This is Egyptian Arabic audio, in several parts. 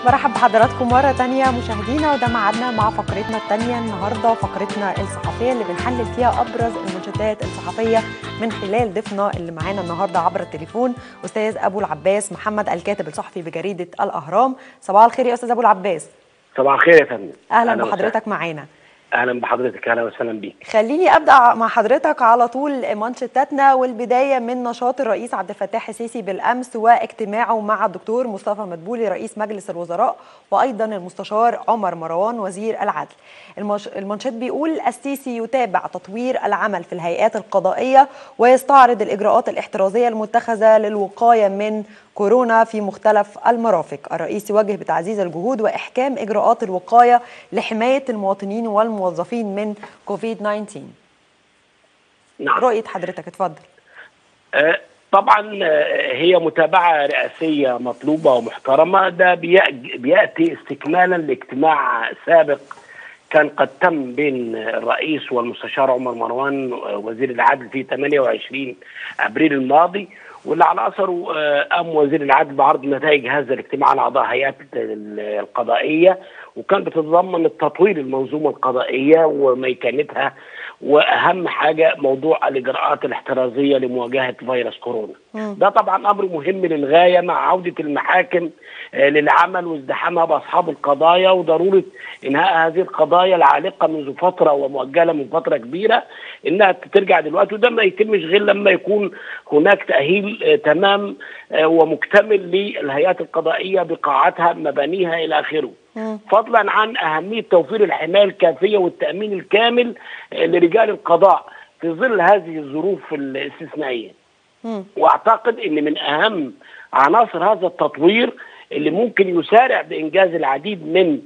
برحب بحضراتكم مرة تانية مشاهدينا وده ميعادنا مع فقرتنا التانية النهاردة فقرتنا الصحفية اللي بنحلل فيها أبرز المنشطات الصحفية من خلال ضيفنا اللي معانا النهاردة عبر التليفون أستاذ أبو العباس محمد الكاتب الصحفي بجريدة الأهرام صباح الخير يا أستاذ أبو العباس صباح الخير يا فندم أهلا بحضرتك معانا اهلا بحضرتك اهلا وسهلا بيك خليني ابدا مع حضرتك على طول مانشيتاتنا والبدايه من نشاط الرئيس عبد الفتاح السيسي بالامس واجتماعه مع الدكتور مصطفى مدبولي رئيس مجلس الوزراء وايضا المستشار عمر مروان وزير العدل المانشيت بيقول السيسي يتابع تطوير العمل في الهيئات القضائيه ويستعرض الاجراءات الاحترازيه المتخذه للوقايه من كورونا في مختلف المرافق الرئيس يوجه بتعزيز الجهود وإحكام إجراءات الوقاية لحماية المواطنين والموظفين من كوفيد 19 نعم رؤية حضرتك اتفضل آه طبعا هي متابعة رئاسية مطلوبة ومحترمة ده بيأتي استكمالا لاجتماع سابق كان قد تم بين الرئيس والمستشار عمر مروان وزير العدل في 28 ابريل الماضي واللي على اثره قام وزير العدل بعرض نتائج هذا الاجتماع على اعضاء هيئات القضائيه وكان بتتضمن التطوير المنظومه القضائيه وميكانتها واهم حاجه موضوع الاجراءات الاحترازيه لمواجهه فيروس كورونا. م. ده طبعا امر مهم للغايه مع عوده المحاكم للعمل وازدحامها باصحاب القضايا وضروره انهاء هذه القضايا العالقه منذ فتره ومؤجله من فتره كبيره انها ترجع دلوقتي وده ما يتمش غير لما يكون هناك تاهيل تمام ومكتمل للهيئات القضائيه بقاعاتها مبانيها الى اخره. فضلا عن اهميه توفير الحمايه الكافيه والتامين الكامل لرجال القضاء في ظل هذه الظروف الاستثنائيه. واعتقد ان من اهم عناصر هذا التطوير اللي ممكن يسارع بانجاز العديد من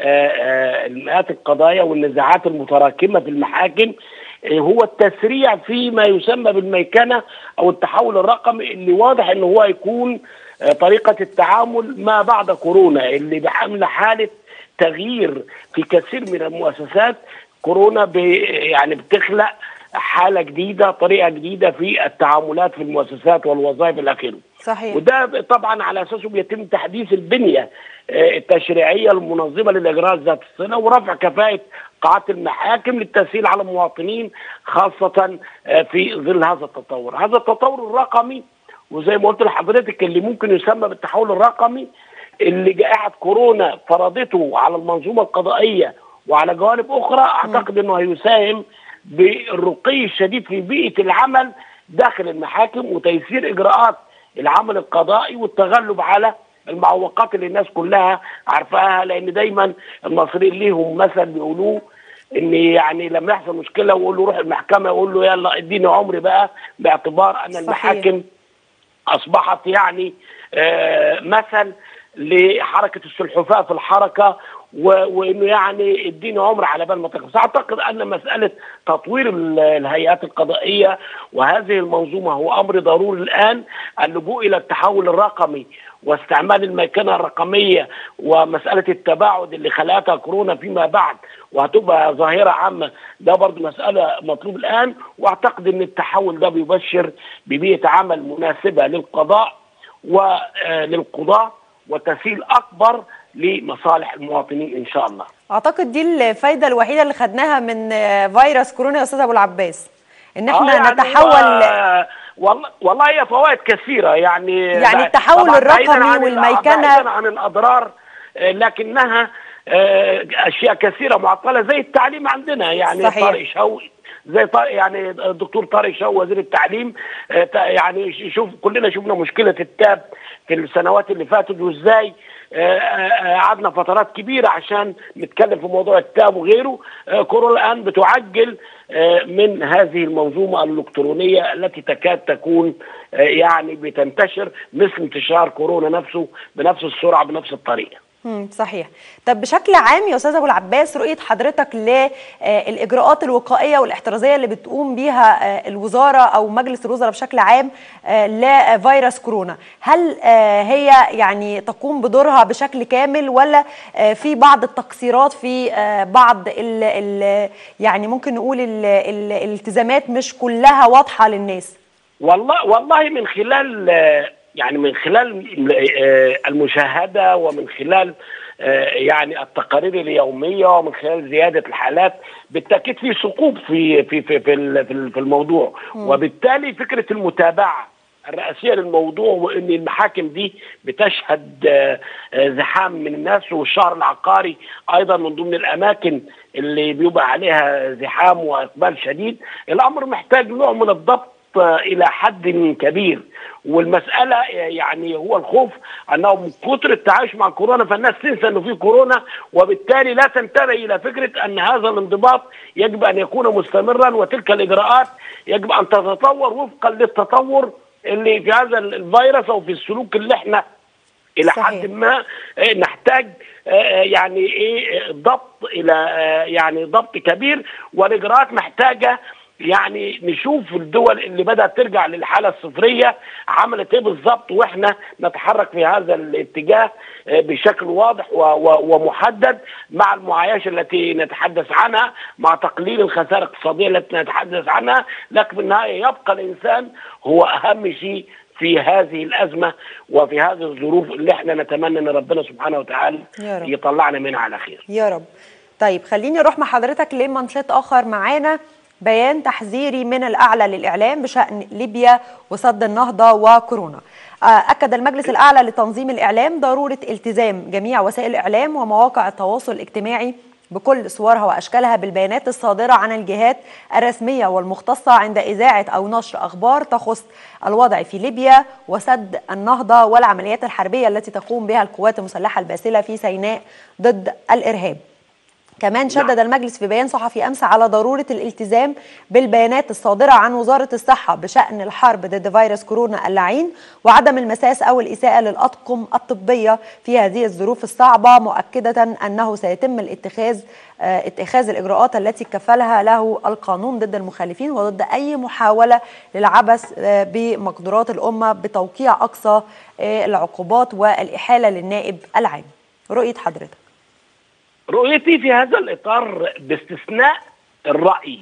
المئات القضايا والنزاعات المتراكمه في المحاكم هو التسريع في ما يسمى بالميكنه او التحول الرقمي اللي واضح ان هو يكون طريقه التعامل ما بعد كورونا اللي بحمل حاله تغيير في كثير من المؤسسات كورونا يعني بتخلق حاله جديده طريقه جديده في التعاملات في المؤسسات والوظائف الى اخره. صحيح. وده طبعا على اساسه بيتم تحديث البنيه التشريعيه المنظمه للاجراءات ذات الصله ورفع كفاءه قاعات المحاكم للتسهيل على المواطنين خاصه في ظل هذا التطور. هذا التطور الرقمي وزي ما قلت لحضرتك اللي ممكن يسمى بالتحول الرقمي اللي جائحه كورونا فرضته على المنظومه القضائيه وعلى جوانب اخرى اعتقد انه هيساهم بالرقي الشديد في بيئه العمل داخل المحاكم وتيسير اجراءات العمل القضائي والتغلب على المعوقات اللي الناس كلها عارفاها لان دايما المصريين ليهم مثل بيقولوه ان يعني لما يحصل مشكله ويقول له روح المحكمه يقول له يلا اديني عمري بقى باعتبار ان المحاكم اصبحت يعني آه مثل لحركه السلحفاه في الحركه وانه يعني اديني عمر على بال ما تخلص اعتقد ان مساله تطوير الهيئات القضائيه وهذه المنظومه هو امر ضروري الان اللجوء الى التحول الرقمي واستعمال الميكنه الرقميه ومساله التباعد اللي خلقتها كورونا فيما بعد وهتبقى ظاهره عامه ده برضه مساله مطلوب الان واعتقد ان التحول ده بيبشر ببيئه عمل مناسبه للقضاء وللقضاه وتسهيل اكبر لمصالح المواطنين ان شاء الله. اعتقد دي الفايده الوحيده اللي خدناها من فيروس كورونا يا استاذ ابو العباس ان احنا آه يعني نتحول والله والله هي فوائد كثيره يعني يعني التحول الرقمي والميكنه عن الاضرار لكنها اشياء كثيره معطله زي التعليم عندنا يعني صحيح. طارق شوقي زي يعني الدكتور طارق شوقي وزير التعليم يعني شوف كلنا شفنا مشكله التاب في السنوات اللي فاتت وازاي قعدنا فترات كبيره عشان نتكلم في موضوع التاب وغيره كورونا الان بتعجل من هذه المنظومه الالكترونيه التي تكاد تكون يعني بتنتشر مثل انتشار كورونا نفسه بنفس السرعه بنفس الطريقه صحيح طب بشكل عام يا استاذ ابو العباس رؤيه حضرتك للاجراءات الوقائيه والاحترازيه اللي بتقوم بيها الوزاره او مجلس الوزراء بشكل عام لفيروس كورونا هل هي يعني تقوم بدورها بشكل كامل ولا في بعض التقصيرات في بعض ال ال يعني ممكن نقول ال الالتزامات مش كلها واضحه للناس والله والله من خلال يعني من خلال آه، المشاهده ومن خلال آه، يعني التقارير اليوميه ومن خلال زياده الحالات بالتاكيد في ثقوب في في في في ال- في ال- في الموضوع وبالتالي فكره المتابعه الرئاسيه للموضوع وان المحاكم دي بتشهد آه، آه، زحام من الناس والشهر العقاري ايضا من ضمن الاماكن اللي بيبقى عليها زحام واقبال شديد الامر محتاج نوع من الضبط آه، الى حد كبير والمساله آه، يعني هو الخوف انه من كثر التعايش مع كورونا فالناس تنسى انه في كورونا وبالتالي لا تنتبه الى فكره ان هذا الانضباط يجب ان يكون مستمرا وتلك الاجراءات يجب ان تتطور وفقا للتطور اللي في هذا الفيروس او في السلوك اللي احنا الى صحيح. حد ما آه، نحتاج آه، يعني ايه آه، ضبط الى آه، يعني ضبط كبير والاجراءات محتاجه يعني نشوف الدول اللي بدات ترجع للحاله الصفريه عملت ايه بالظبط واحنا نتحرك في هذا الاتجاه آه، بشكل واضح و- و- ومحدد مع المعايشه التي نتحدث عنها مع تقليل الخسائر الاقتصاديه التي نتحدث عنها لكن في النهايه يبقى الانسان هو اهم شيء في هذه الازمه وفي هذه الظروف اللي احنا نتمنى ان ربنا سبحانه وتعالى يا رب. يطلعنا منها على خير. يا رب طيب خليني اروح مع حضرتك لمنشط اخر معانا بيان تحذيري من الاعلى للاعلام بشان ليبيا وسد النهضه وكورونا آه، اكد المجلس الاعلى لتنظيم الاعلام ضروره التزام جميع وسائل الاعلام ومواقع التواصل الاجتماعي بكل صورها واشكالها بالبيانات الصادره عن الجهات الرسميه والمختصه عند اذاعه او نشر اخبار تخص الوضع في ليبيا وسد النهضه والعمليات الحربيه التي تقوم بها القوات المسلحه الباسله في سيناء ضد الارهاب. كمان شدد المجلس في بيان صحفي امس على ضروره الالتزام بالبيانات الصادره عن وزاره الصحه بشان الحرب ضد فيروس كورونا اللعين وعدم المساس او الاساءه للاطقم الطبيه في هذه الظروف الصعبه مؤكده انه سيتم الاتخاذ آه، اتخاذ الاجراءات التي كفلها له القانون ضد المخالفين وضد اي محاوله للعبث آه، بمقدورات الامه بتوقيع اقصى آه، العقوبات والاحاله للنائب العام. رؤيه حضرتك. رؤيتي في هذا الاطار باستثناء الراي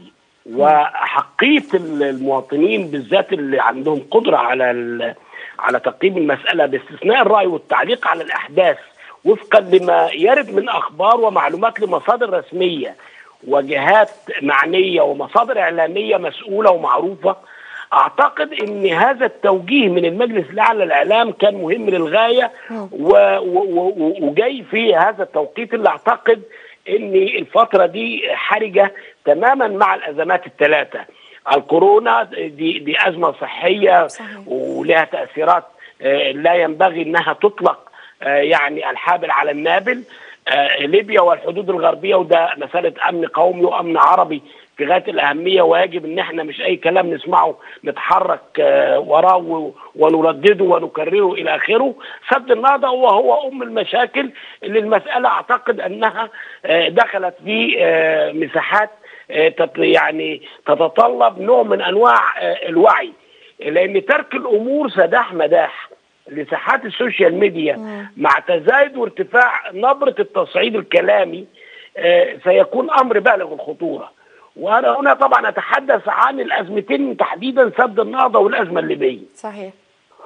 وحقيه المواطنين بالذات اللي عندهم قدره على ال- على تقييم المساله باستثناء الراي والتعليق على الاحداث وفقا لما يرد من اخبار ومعلومات لمصادر رسميه وجهات معنيه ومصادر اعلاميه مسؤوله ومعروفه اعتقد ان هذا التوجيه من المجلس الاعلى للاعلام كان مهم للغايه و- و- و- وجاي في هذا التوقيت اللي اعتقد ان الفتره دي حرجه تماما مع الازمات الثلاثه الكورونا دي دي ازمه صحيه صحيح. ولها تاثيرات آه، لا ينبغي انها تطلق آه، يعني الحابل على النابل آه، ليبيا والحدود الغربيه وده مساله امن قومي وامن عربي في غايه الاهميه ويجب ان احنا مش اي كلام نسمعه نتحرك آه، وراه و- ونردده ونكرره الى اخره سد النهضه هو هو ام المشاكل اللي المساله اعتقد انها آه، دخلت في آه، مساحات آه، تت- يعني تتطلب نوع من انواع آه، الوعي لان ترك الامور سداح مداح لساحات السوشيال ميديا مع تزايد وارتفاع نبره التصعيد الكلامي آه، سيكون امر بالغ الخطوره وانا هنا طبعا اتحدث عن الازمتين تحديدا سد النهضه والازمه الليبيه صحيح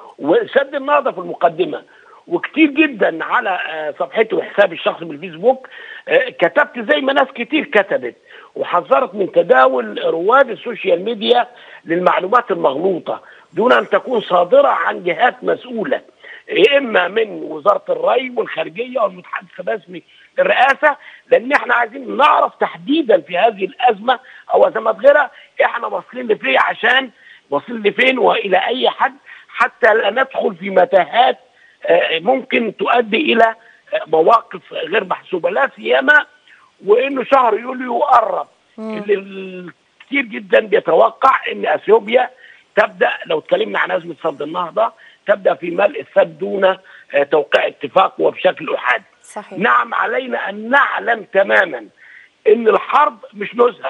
وسد النهضه في المقدمه وكتير جدا على آه، صفحتي وحسابي الشخصي بالفيسبوك آه، كتبت زي ما ناس كتير كتبت وحذرت من تداول رواد السوشيال ميديا للمعلومات المغلوطه دون ان تكون صادره عن جهات مسؤوله يا اما من وزاره الري والخارجيه والمتحدث الرسمي للرئاسه لان احنا عايزين نعرف تحديدا في هذه الازمه او ازمات غيرها احنا واصلين لفين عشان واصلين لفين والى اي حد حتى لا ندخل في متاهات آه، ممكن تؤدي الى آه، مواقف غير محسوبه لا سيما وانه شهر يوليو قرب اللي ال- كتير جدا بيتوقع ان اثيوبيا تبدا لو اتكلمنا عن ازمه سد النهضه تبدا في ملء السد دون آه، توقيع اتفاق وبشكل احادي. صحيح نعم علينا ان نعلم تماما ان الحرب مش نزهه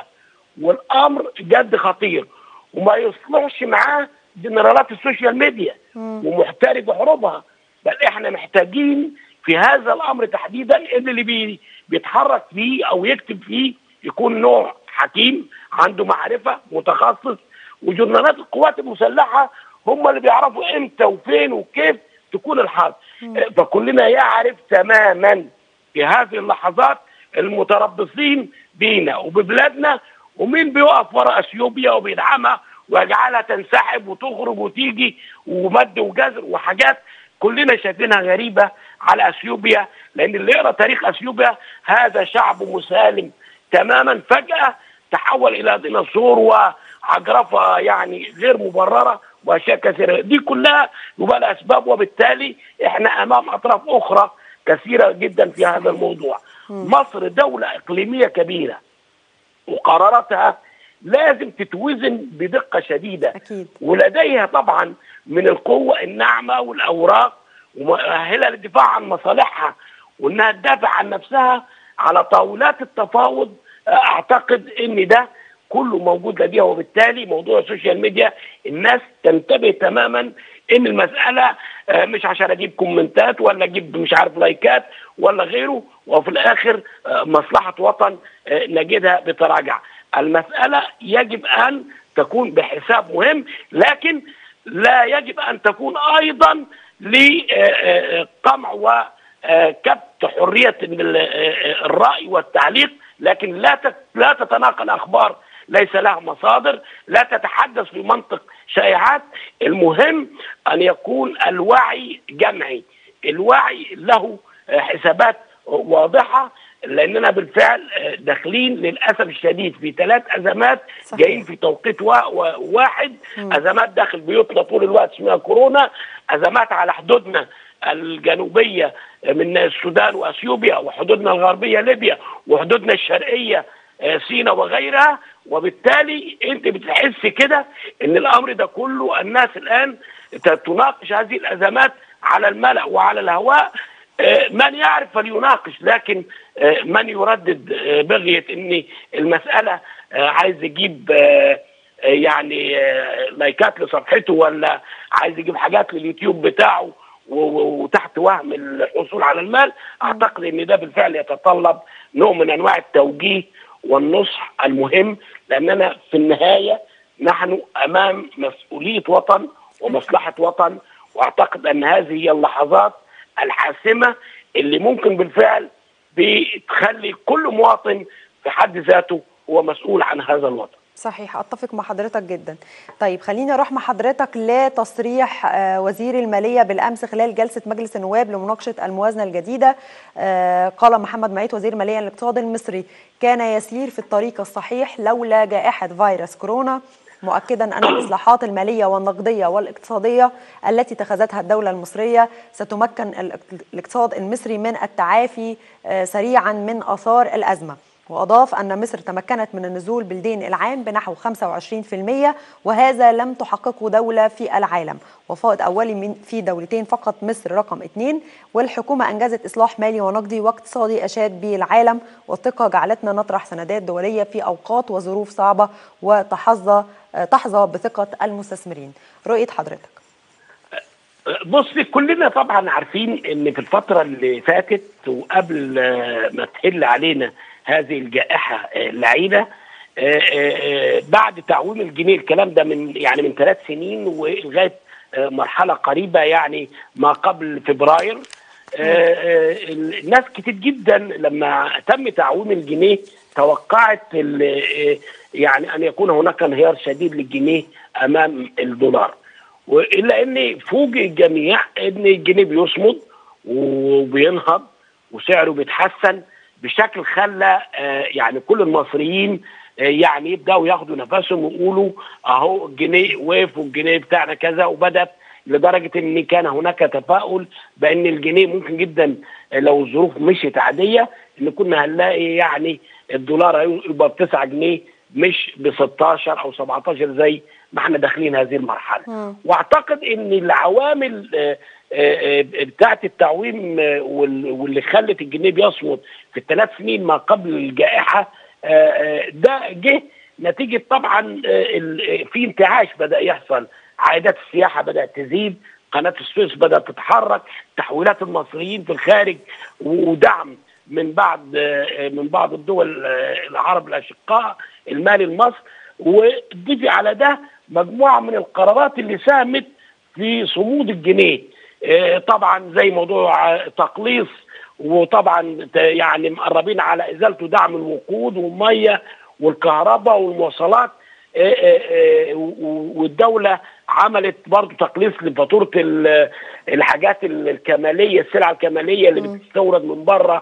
والامر جد خطير وما يصلحش معاه جنرالات السوشيال ميديا ومحترف حروبها بل احنا محتاجين في هذا الامر تحديدا ان اللي بي بيتحرك فيه او يكتب فيه يكون نوع حكيم عنده معرفه متخصص وجنرالات القوات المسلحه هم اللي بيعرفوا امتى وفين وكيف تكون الحرب فكلنا يعرف تماما في هذه اللحظات المتربصين بينا وببلادنا ومين بيقف وراء اثيوبيا وبيدعمها ويجعلها تنسحب وتخرج وتيجي ومد وجزر وحاجات كلنا شايفينها غريبه على اثيوبيا لان اللي يقرا تاريخ اثيوبيا هذا شعب مسالم تماما فجاه تحول الى ديناصور وعجرفه يعني غير مبرره واشياء كثيره دي كلها يبقى لها اسباب وبالتالي احنا امام اطراف اخرى كثيره جدا في هذا الموضوع مصر دوله اقليميه كبيره وقراراتها لازم تتوزن بدقه شديده أكيد. ولديها طبعا من القوه الناعمه والاوراق ومؤهله للدفاع عن مصالحها وانها تدافع عن نفسها على طاولات التفاوض اعتقد ان ده كله موجود لديها وبالتالي موضوع السوشيال ميديا الناس تنتبه تماما ان المساله مش عشان اجيب كومنتات ولا اجيب مش عارف لايكات ولا غيره وفي الاخر مصلحه وطن نجدها بتراجع المساله يجب ان تكون بحساب مهم لكن لا يجب ان تكون ايضا لقمع وكبت حريه الراي والتعليق لكن لا لا تتناقل اخبار ليس لها مصادر لا تتحدث بمنطق شائعات المهم ان يكون الوعي جمعي الوعي له حسابات واضحه لاننا بالفعل داخلين للاسف الشديد في ثلاث ازمات صحيح. جايين في توقيت واحد م. ازمات داخل بيوتنا طول الوقت اسمها كورونا ازمات على حدودنا الجنوبيه من السودان واثيوبيا وحدودنا الغربيه ليبيا وحدودنا الشرقيه سينا وغيرها وبالتالي انت بتحس كده ان الامر ده كله الناس الان تناقش هذه الازمات على الملا وعلى الهواء من يعرف فليناقش لكن من يردد بغيه ان المساله عايز يجيب يعني لايكات لصفحته ولا عايز يجيب حاجات لليوتيوب بتاعه وتحت وهم الحصول على المال اعتقد ان ده بالفعل يتطلب نوع من انواع التوجيه والنصح المهم لاننا في النهايه نحن امام مسؤوليه وطن ومصلحه وطن واعتقد ان هذه هي اللحظات الحاسمه اللي ممكن بالفعل بتخلي كل مواطن في حد ذاته هو مسؤول عن هذا الوطن. صحيح اتفق مع حضرتك جدا طيب خليني اروح مع حضرتك لتصريح وزير الماليه بالامس خلال جلسه مجلس النواب لمناقشه الموازنه الجديده قال محمد معيط وزير الماليه الاقتصاد المصري كان يسير في الطريق الصحيح لولا جائحه فيروس كورونا مؤكدا ان الاصلاحات الماليه والنقديه والاقتصاديه التي اتخذتها الدوله المصريه ستمكن الاقتصاد المصري من التعافي سريعا من اثار الازمه وأضاف أن مصر تمكنت من النزول بالدين العام بنحو 25% وهذا لم تحققه دولة في العالم وفائض أولي من في دولتين فقط مصر رقم اثنين والحكومة أنجزت إصلاح مالي ونقدي واقتصادي أشاد به العالم والثقة جعلتنا نطرح سندات دولية في أوقات وظروف صعبة وتحظى تحظى بثقة المستثمرين رؤية حضرتك بص كلنا طبعا عارفين ان في الفتره اللي فاتت وقبل ما تحل علينا هذه الجائحه اللعينه بعد تعويم الجنيه الكلام ده من يعني من ثلاث سنين ولغايه مرحله قريبه يعني ما قبل فبراير الناس كتير جدا لما تم تعويم الجنيه توقعت يعني ان يكون هناك انهيار شديد للجنيه امام الدولار الا ان فوجئ الجميع ان الجنيه بيصمد وبينهض وسعره بيتحسن بشكل خلى يعني كل المصريين يعني يبداوا ياخدوا نفسهم ويقولوا اهو الجنيه وقف والجنيه بتاعنا كذا وبدات لدرجه ان كان هناك تفاؤل بان الجنيه ممكن جدا لو الظروف مشيت عاديه ان كنا هنلاقي يعني الدولار يبقى ب 9 جنيه مش ب 16 او 17 زي ما احنا داخلين هذه المرحله م. واعتقد ان العوامل بتاعه التعويم واللي خلت الجنيه بيصمد في الثلاث سنين ما قبل الجائحه ده جه نتيجه طبعا في انتعاش بدا يحصل عائدات السياحه بدات تزيد قناه السويس بدات تتحرك تحويلات المصريين في الخارج ودعم من بعض من بعض الدول العرب الاشقاء المالي لمصر وضيفي على ده مجموعه من القرارات اللي ساهمت في صمود الجنيه آه، طبعا زي موضوع تقليص وطبعا يعني مقربين على ازالته دعم الوقود والميه والكهرباء والمواصلات آه، آه، والدوله عملت برضه تقليص لفاتوره الحاجات الكماليه السلع الكماليه اللي بتستورد من بره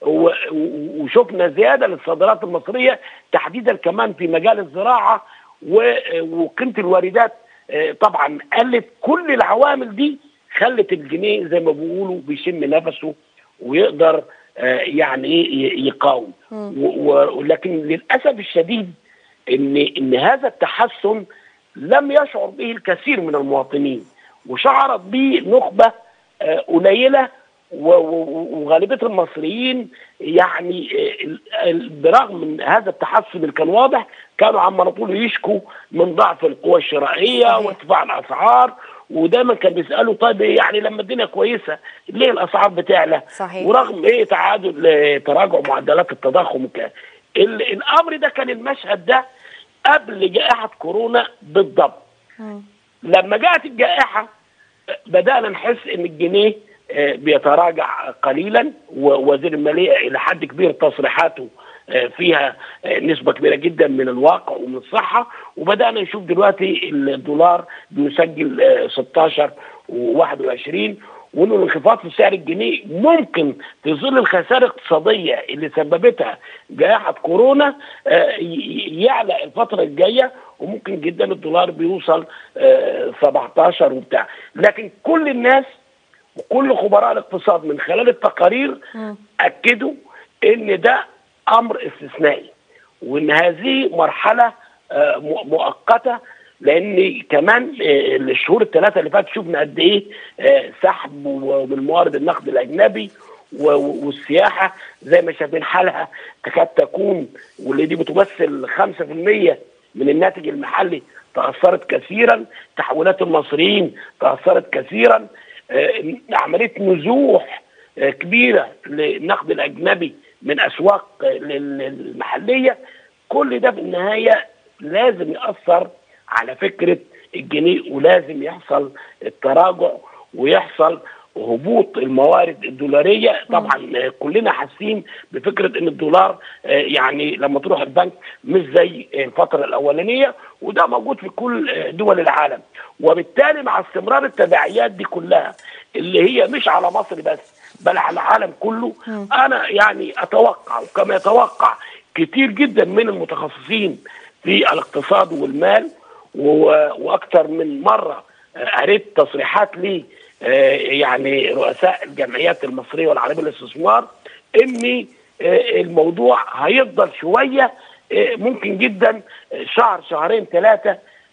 وشفنا زياده للصادرات المصريه تحديدا كمان في مجال الزراعه وقيمه الواردات طبعا قلت كل العوامل دي خلت الجنيه زي ما بيقولوا بيشم نفسه ويقدر يعني ايه يقاوم ولكن للاسف الشديد ان ان هذا التحسن لم يشعر به الكثير من المواطنين وشعرت به نخبه قليله وغالبيه المصريين يعني برغم من هذا التحسن اللي كان واضح كانوا عم على طول يشكوا من ضعف القوى الشرائيه وارتفاع الاسعار ودايما كان بيسالوا طيب يعني لما الدنيا كويسه ليه الاسعار بتعلى؟ صحيح. ورغم ايه تعادل تراجع معدلات التضخم الامر ده كان المشهد ده قبل جائحه كورونا بالضبط. م. لما جاءت الجائحه بدانا نحس ان الجنيه بيتراجع قليلا ووزير الماليه الى حد كبير تصريحاته فيها نسبة كبيرة جدا من الواقع ومن الصحة وبدأنا نشوف دلوقتي الدولار بيسجل 16 و21 وانه الانخفاض في سعر الجنيه ممكن في ظل الخسائر الاقتصاديه اللي سببتها جائحه كورونا يعلى الفتره الجايه وممكن جدا الدولار بيوصل 17 وبتاع لكن كل الناس وكل خبراء الاقتصاد من خلال التقارير اكدوا ان ده امر استثنائي وان هذه مرحله مؤقته لان كمان الشهور الثلاثه اللي فاتت شفنا قد ايه سحب من موارد النقد الاجنبي والسياحه زي ما شايفين حالها تكاد تكون واللي دي بتمثل 5% من الناتج المحلي تاثرت كثيرا تحويلات المصريين تاثرت كثيرا عمليه نزوح كبيره للنقد الاجنبي من اسواق المحليه كل ده في النهايه لازم ياثر على فكره الجنيه ولازم يحصل التراجع ويحصل هبوط الموارد الدولاريه طبعا كلنا حاسين بفكره ان الدولار يعني لما تروح البنك مش زي الفتره الاولانيه وده موجود في كل دول العالم وبالتالي مع استمرار التداعيات دي كلها اللي هي مش على مصر بس بل على العالم كله انا يعني اتوقع وكما يتوقع كتير جدا من المتخصصين في الاقتصاد والمال واكثر من مره قريت تصريحات لي يعني رؤساء الجمعيات المصريه والعربيه للاستثمار ان الموضوع هيفضل شويه ممكن جدا شهر شهرين ثلاثه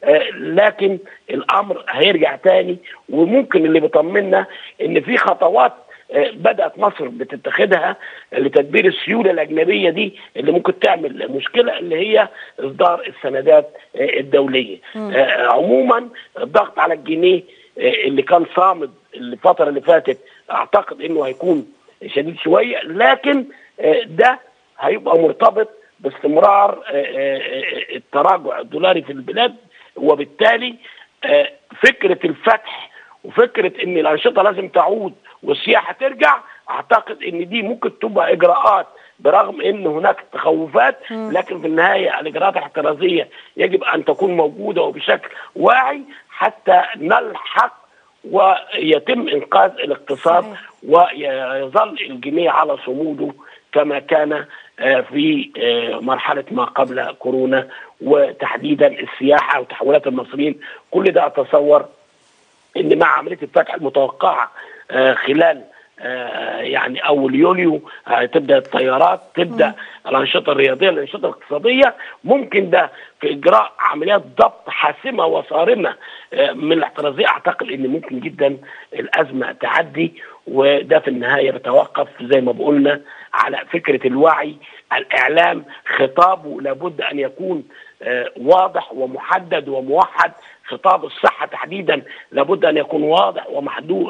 لكن الامر هيرجع تاني وممكن اللي بيطمنا ان في خطوات بدات مصر بتتخذها لتدبير السيوله الاجنبيه دي اللي ممكن تعمل مشكله اللي هي اصدار السندات الدوليه. عموما الضغط على الجنيه اللي كان صامد الفتره اللي فاتت اعتقد انه هيكون شديد شويه لكن ده هيبقى مرتبط باستمرار التراجع الدولاري في البلاد وبالتالي فكره الفتح وفكره ان الانشطه لازم تعود والسياحه ترجع اعتقد ان دي ممكن تبقى اجراءات برغم ان هناك تخوفات لكن في النهايه الاجراءات الاحترازيه يجب ان تكون موجوده وبشكل واعي حتى نلحق ويتم انقاذ الاقتصاد ويظل الجنيه على صموده كما كان في مرحله ما قبل كورونا وتحديدا السياحه وتحولات المصريين كل ده اتصور ان مع عمليه الفتح المتوقعه خلال يعني اول يوليو تبدا الطيارات تبدا الانشطه الرياضيه الانشطه الاقتصاديه ممكن ده في اجراء عمليات ضبط حاسمه وصارمه من الاحترازيه اعتقد ان ممكن جدا الازمه تعدي وده في النهايه بيتوقف زي ما بقولنا على فكره الوعي الاعلام خطابه لابد ان يكون واضح ومحدد وموحد خطاب الصحة تحديدا لابد أن يكون واضح ومحدود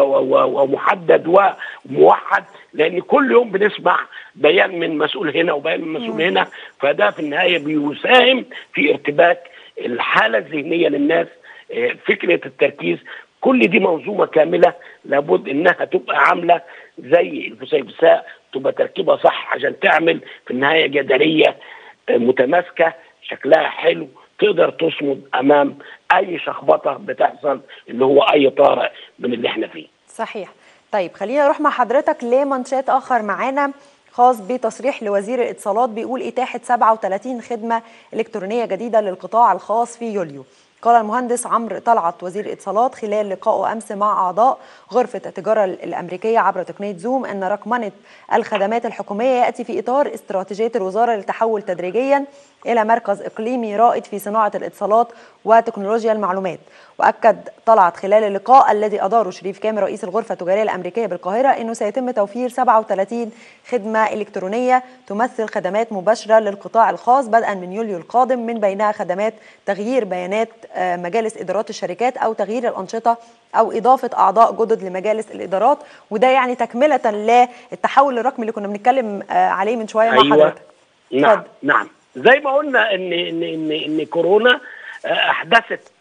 ومحدد وموحد لأن كل يوم بنسمع بيان من مسؤول هنا وبيان من مسؤول هنا فده في النهاية بيساهم في ارتباك الحالة الذهنية للناس فكرة التركيز كل دي منظومه كامله لابد انها تبقى عامله زي الفسيفساء تبقى تركيبها صح عشان تعمل في النهايه جداريه متماسكه شكلها حلو تقدر تصمد امام اي شخبطه بتحصل اللي هو اي طارئ من اللي احنا فيه. صحيح. طيب خلينا نروح مع حضرتك لمنشات اخر معانا خاص بتصريح لوزير الاتصالات بيقول اتاحه 37 خدمه الكترونيه جديده للقطاع الخاص في يوليو. قال المهندس عمرو طلعت وزير الاتصالات خلال لقائه امس مع اعضاء غرفه التجاره الامريكيه عبر تقنيه زوم ان رقمنه الخدمات الحكوميه ياتي في اطار استراتيجيه الوزاره للتحول تدريجيا الى مركز اقليمي رائد في صناعه الاتصالات وتكنولوجيا المعلومات واكد طلعت خلال اللقاء الذي اداره شريف كامل رئيس الغرفه التجاريه الامريكيه بالقاهره انه سيتم توفير 37 خدمه الكترونيه تمثل خدمات مباشره للقطاع الخاص بدءا من يوليو القادم من بينها خدمات تغيير بيانات مجالس ادارات الشركات او تغيير الانشطه او اضافه اعضاء جدد لمجالس الادارات وده يعني تكمله للتحول الرقمي اللي كنا بنتكلم عليه من شويه أيوة. مع حضرتك نعم فضل. نعم زي ما قلنا ان ان ان, إن كورونا احدثت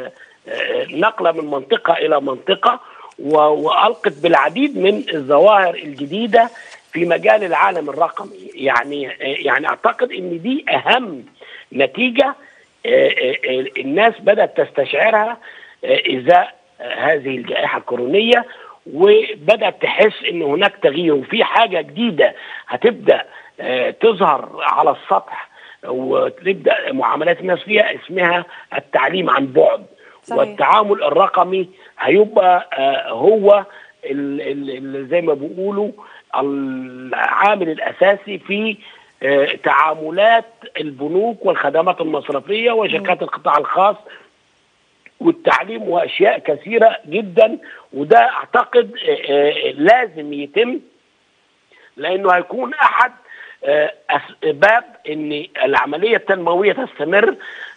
نقله من منطقه الى منطقه والقت بالعديد من الظواهر الجديده في مجال العالم الرقمي يعني يعني اعتقد ان دي اهم نتيجه الناس بدات تستشعرها ازاء هذه الجائحه الكورونيه وبدات تحس ان هناك تغيير وفي حاجه جديده هتبدا تظهر على السطح وتبدا معاملات الناس فيها اسمها التعليم عن بعد صحيح. والتعامل الرقمي هيبقى هو اللي زي ما بيقولوا العامل الاساسي في تعاملات البنوك والخدمات المصرفيه وشركات القطاع الخاص والتعليم واشياء كثيره جدا وده اعتقد لازم يتم لانه هيكون احد اسباب ان العمليه التنمويه تستمر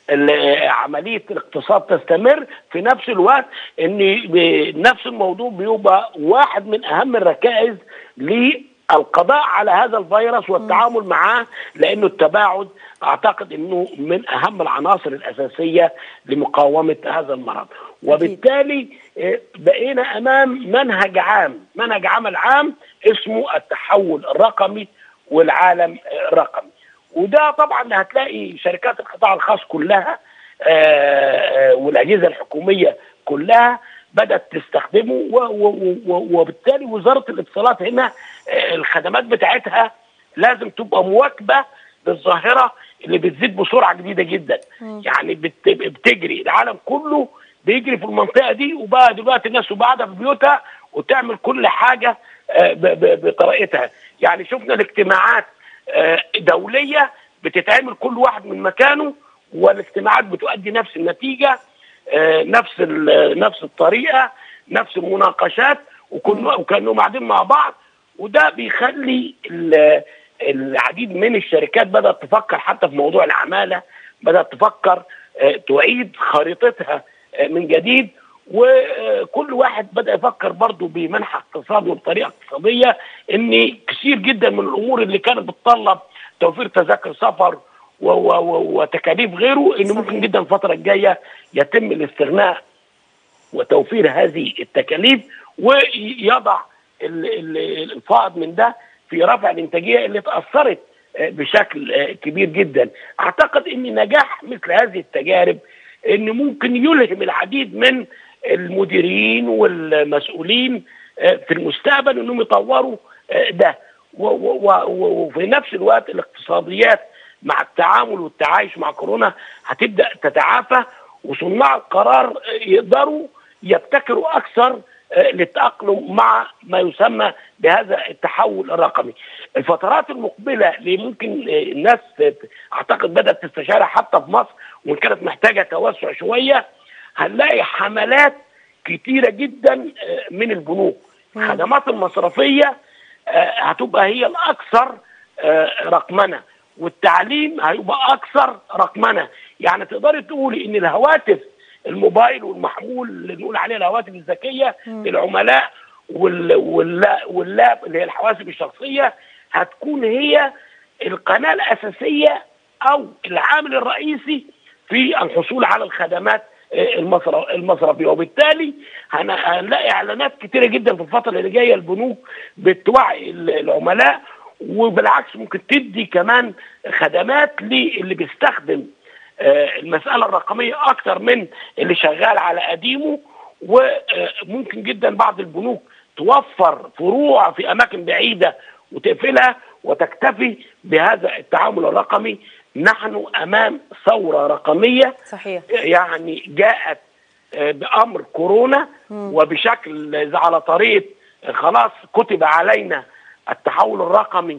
عمليه الاقتصاد تستمر في نفس الوقت ان نفس الموضوع بيبقى واحد من اهم الركائز للقضاء على هذا الفيروس والتعامل معاه لانه التباعد اعتقد انه من اهم العناصر الاساسيه لمقاومه هذا المرض وبالتالي بقينا امام منهج عام منهج عمل عام اسمه التحول الرقمي والعالم الرقمي وده طبعا هتلاقي شركات القطاع الخاص كلها والاجهزه الحكوميه كلها بدات تستخدمه وبالتالي وزاره الاتصالات هنا الخدمات بتاعتها لازم تبقى مواكبه للظاهره اللي بتزيد بسرعه جديده جدا م. يعني بتجري العالم كله بيجري في المنطقه دي وبقى دلوقتي الناس قاعده في بيوتها وتعمل كل حاجه بطريقتها يعني شفنا الاجتماعات دوليه بتتعمل كل واحد من مكانه والاجتماعات بتؤدي نفس النتيجه نفس نفس الطريقه نفس المناقشات وكانوا قاعدين مع بعض وده بيخلي العديد من الشركات بدات تفكر حتى في موضوع العماله بدات تفكر تعيد خريطتها من جديد وكل واحد بدا يفكر برضه بمنح اقتصادي وبطريقه اقتصاديه ان كثير جدا من الامور اللي كانت بتطلب توفير تذاكر سفر وتكاليف غيره ان ممكن جدا الفتره الجايه يتم الاستغناء وتوفير هذه التكاليف ويضع الفائض من ده في رفع الانتاجيه اللي تاثرت بشكل كبير جدا اعتقد ان نجاح مثل هذه التجارب ان ممكن يلهم العديد من المديرين والمسؤولين في المستقبل انهم يطوروا ده وفي نفس الوقت الاقتصاديات مع التعامل والتعايش مع كورونا هتبدا تتعافى وصناع القرار يقدروا يبتكروا اكثر للتاقلم مع ما يسمى بهذا التحول الرقمي. الفترات المقبله اللي ممكن الناس اعتقد بدات تستشعرها حتى في مصر وان كانت محتاجه توسع شويه هنلاقي حملات كتيره جدا من البنوك. الخدمات المصرفيه هتبقى هي الاكثر رقمنه والتعليم هيبقى اكثر رقمنه يعني تقدري تقولي ان الهواتف الموبايل والمحمول اللي نقول عليها الهواتف الذكيه للعملاء واللاب اللي هي الحواسب الشخصيه هتكون هي القناه الاساسيه او العامل الرئيسي في الحصول على الخدمات المصرفيه وبالتالي هنلاقي اعلانات كتيره جدا في الفتره اللي جايه البنوك بتوعي العملاء وبالعكس ممكن تدي كمان خدمات للي بيستخدم المساله الرقميه اكتر من اللي شغال على قديمه وممكن جدا بعض البنوك توفر فروع في اماكن بعيده وتقفلها وتكتفي بهذا التعامل الرقمي نحن امام ثوره رقميه صحيح يعني جاءت بامر كورونا وبشكل على طريقه خلاص كتب علينا التحول الرقمي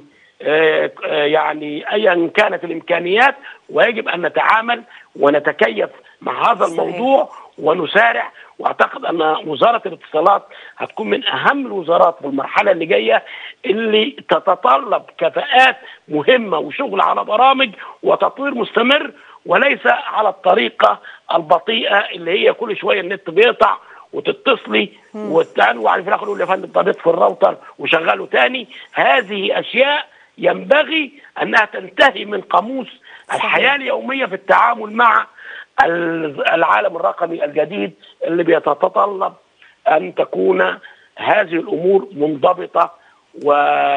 يعني ايا كانت الامكانيات ويجب ان نتعامل ونتكيف مع هذا الموضوع ونسارع واعتقد ان وزاره الاتصالات هتكون من اهم الوزارات في المرحله اللي جايه اللي تتطلب كفاءات مهمه وشغل على برامج وتطوير مستمر وليس على الطريقه البطيئه اللي هي كل شويه النت بيقطع وتتصلي وتعني وعلى في الاخر يقول يا فندم طب في الراوتر وشغله تاني هذه اشياء ينبغي انها تنتهي من قاموس الحياه اليوميه في التعامل مع العالم الرقمي الجديد اللي بيتطلب ان تكون هذه الامور منضبطه و...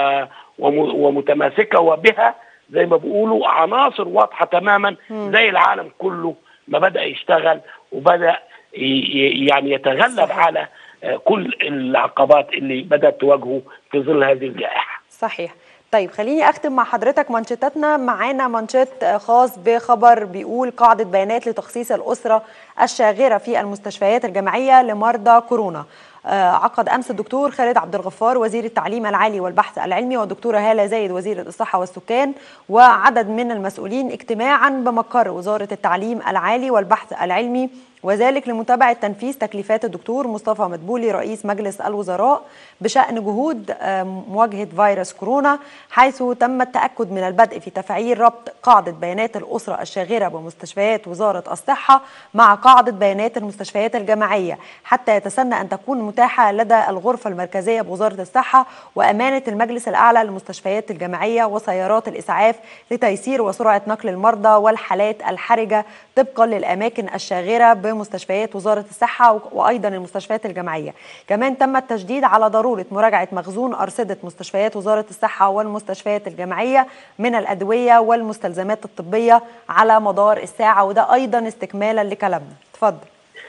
ومتماسكه وبها زي ما بيقولوا عناصر واضحه تماما زي العالم كله ما بدا يشتغل وبدا يعني يتغلب صحيح. على كل العقبات اللي بدات تواجهه في ظل هذه الجائحه. صحيح. طيب خليني اختم مع حضرتك مانشيتاتنا معانا مانشيت خاص بخبر بيقول قاعده بيانات لتخصيص الاسره الشاغره في المستشفيات الجامعيه لمرضى كورونا. عقد امس الدكتور خالد عبد الغفار وزير التعليم العالي والبحث العلمي والدكتوره هاله زايد وزيره الصحه والسكان وعدد من المسؤولين اجتماعا بمقر وزاره التعليم العالي والبحث العلمي وذلك لمتابعة تنفيذ تكليفات الدكتور مصطفى مدبولي رئيس مجلس الوزراء بشأن جهود مواجهة فيروس كورونا حيث تم التأكد من البدء في تفعيل ربط قاعدة بيانات الأسرة الشاغرة بمستشفيات وزارة الصحة مع قاعدة بيانات المستشفيات الجامعية حتى يتسنى أن تكون متاحة لدى الغرفة المركزية بوزارة الصحة وأمانة المجلس الأعلى للمستشفيات الجامعية وسيارات الإسعاف لتيسير وسرعة نقل المرضى والحالات الحرجة طبقا للأماكن الشاغرة بمستشفيات وزارة الصحة وأيضا المستشفيات الجامعية كمان تم التشديد على ضرورة مراجعة مخزون أرصدة مستشفيات وزارة الصحة والمستشفيات الجامعية من الأدوية والمستلزمات الطبية على مدار الساعة وده أيضا استكمالا لكلامنا اتفضل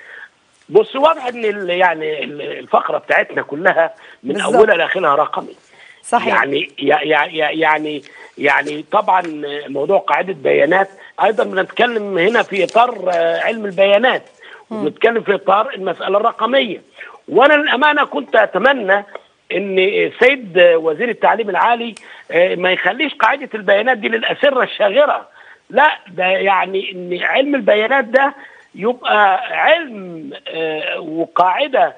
بص واضح ان يعني الفقره بتاعتنا كلها من بالزبط. اولها لاخرها رقمي صحيح يعني يعني يعني طبعا موضوع قاعده بيانات ايضا بنتكلم هنا في اطار علم البيانات وبنتكلم في اطار المساله الرقميه وانا للامانه كنت اتمنى ان السيد وزير التعليم العالي ما يخليش قاعده البيانات دي للاسره الشاغره لا ده يعني ان علم البيانات ده يبقى علم وقاعده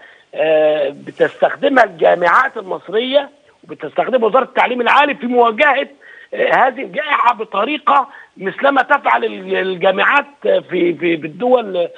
بتستخدمها الجامعات المصريه وبتستخدمها وزاره التعليم العالي في مواجهه هذه الجائحه بطريقه مثلما تفعل الجامعات في في الدول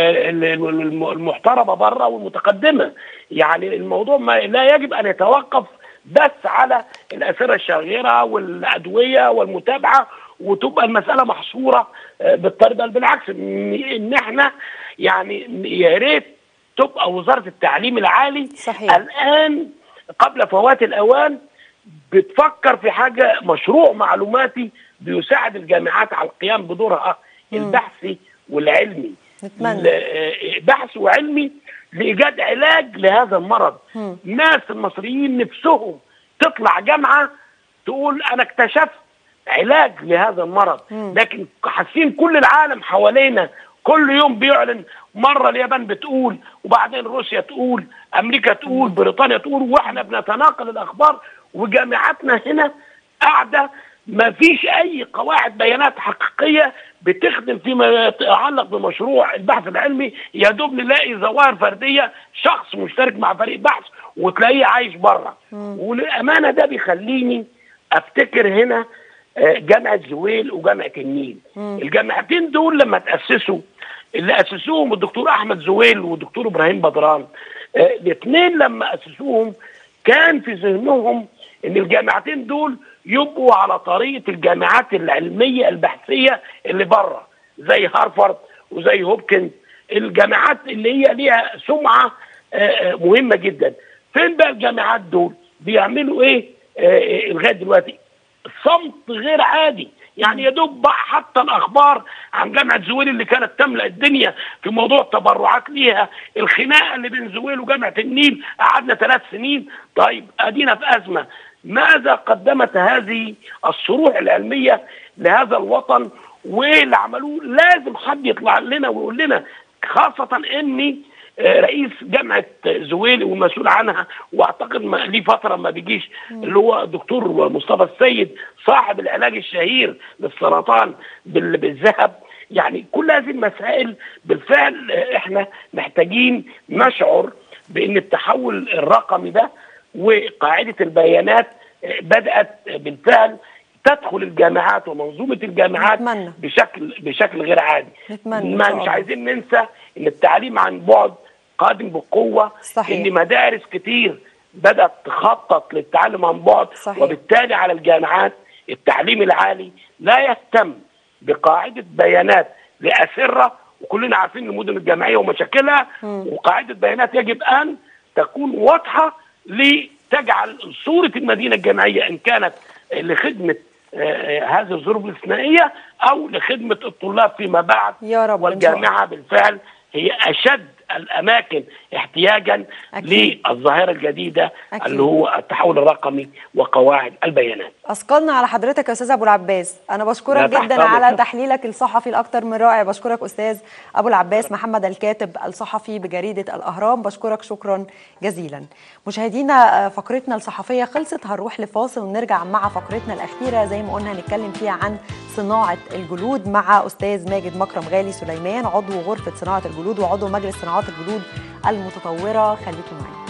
المحترمه بره والمتقدمه يعني الموضوع ما لا يجب ان يتوقف بس على الاسره الشاغره والادويه والمتابعه وتبقى المساله محصوره بالطريقه بالعكس ان احنا يعني يا ريت تبقى وزاره التعليم العالي صحيح. الان قبل فوات الاوان بتفكر في حاجه مشروع معلوماتي بيساعد الجامعات على القيام بدورها البحثي والعلمي نتمنى. بحث وعلمي لايجاد علاج لهذا المرض مم. ناس المصريين نفسهم تطلع جامعه تقول انا اكتشفت علاج لهذا المرض مم. لكن حاسين كل العالم حوالينا كل يوم بيعلن مره اليابان بتقول وبعدين روسيا تقول امريكا تقول بريطانيا تقول واحنا بنتناقل الاخبار وجامعاتنا هنا قاعده ما فيش اي قواعد بيانات حقيقيه بتخدم فيما يتعلق بمشروع البحث العلمي يا دوب نلاقي ظواهر فرديه شخص مشترك مع فريق بحث وتلاقيه عايش بره وللامانه ده بيخليني افتكر هنا جامعه زويل وجامعه النيل الجامعتين دول لما تاسسوا اللي اسسوهم الدكتور احمد زويل والدكتور ابراهيم بدران الاثنين لما اسسوهم كان في ذهنهم ان الجامعتين دول يبقوا على طريقه الجامعات العلميه البحثيه اللي بره زي هارفارد وزي هوبكنز الجامعات اللي هي ليها سمعه مهمه جدا فين بقى الجامعات دول بيعملوا ايه لغايه دلوقتي صمت غير عادي يعني يا دوب بقى حتى الاخبار عن جامعه زويل اللي كانت تملا الدنيا في موضوع تبرعات ليها الخناقه اللي بين زويل وجامعه النيل قعدنا ثلاث سنين طيب ادينا في ازمه ماذا قدمت هذه الصروح العلميه لهذا الوطن وايه اللي عملوه لازم حد يطلع لنا ويقول لنا خاصه اني رئيس جامعه زويل والمسؤول عنها واعتقد ما ليه فتره ما بيجيش اللي هو الدكتور مصطفى السيد صاحب العلاج الشهير للسرطان بالذهب يعني كل هذه المسائل بالفعل احنا محتاجين نشعر بان التحول الرقمي ده وقاعده البيانات بدات بالفعل تدخل الجامعات ومنظومه الجامعات نتمنى. بشكل بشكل غير عادي نتمنى ما مش عايزين ننسى ان التعليم عن بعد قادم بقوه صحيح. ان مدارس كتير بدات تخطط للتعلم عن بعد صحيح. وبالتالي على الجامعات التعليم العالي لا يهتم بقاعده بيانات لاسره وكلنا عارفين المدن الجامعيه ومشاكلها وقاعده بيانات يجب ان تكون واضحه لتجعل صوره المدينه الجامعيه ان كانت لخدمه هذه الظروف الاستثنائيه او لخدمه الطلاب فيما بعد يا رب والجامعه بالفعل هي اشد الاماكن احتياجا أكيد. للظاهره الجديده أكيد. اللي هو التحول الرقمي وقواعد البيانات. اثقلنا على حضرتك يا استاذ ابو العباس انا بشكرك لا تحت جدا أمرك. على تحليلك الصحفي الاكثر من رائع بشكرك استاذ ابو العباس محمد الكاتب الصحفي بجريده الاهرام بشكرك شكرا جزيلا مشاهدينا آه، فقرتنا الصحفيه خلصت هنروح لفاصل ونرجع مع فقرتنا الاخيره زي ما قلنا هنتكلم فيها عن صناعه الجلود مع استاذ ماجد مكرم غالي سليمان عضو غرفه صناعه الجلود وعضو مجلس صناعات الجلود المتطوره خليكم معانا